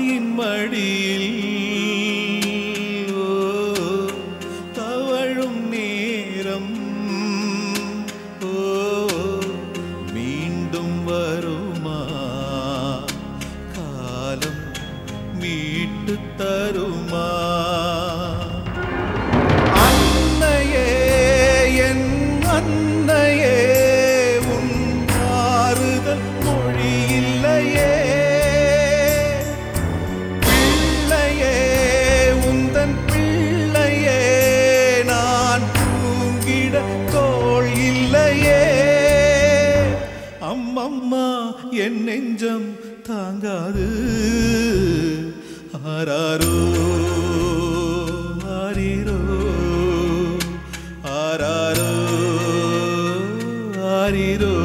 தாயின் மடியில் ஓ, தவழும் நேரம் ஓ மீண்டும் வருமா காலம் மீட்டு தருமா அன்னையே என் அன்னையே உன் ஆறுதல் மொழி இல்லையே பிள்ளையே உந்தன் பிள்ளையே நான் தூங்கிட தோள் இல்லையே அம்மம்மா என் நெஞ்சம் தாங்காது ஆராரோ ஆரீரோ ஆராரோ ஆரீரோ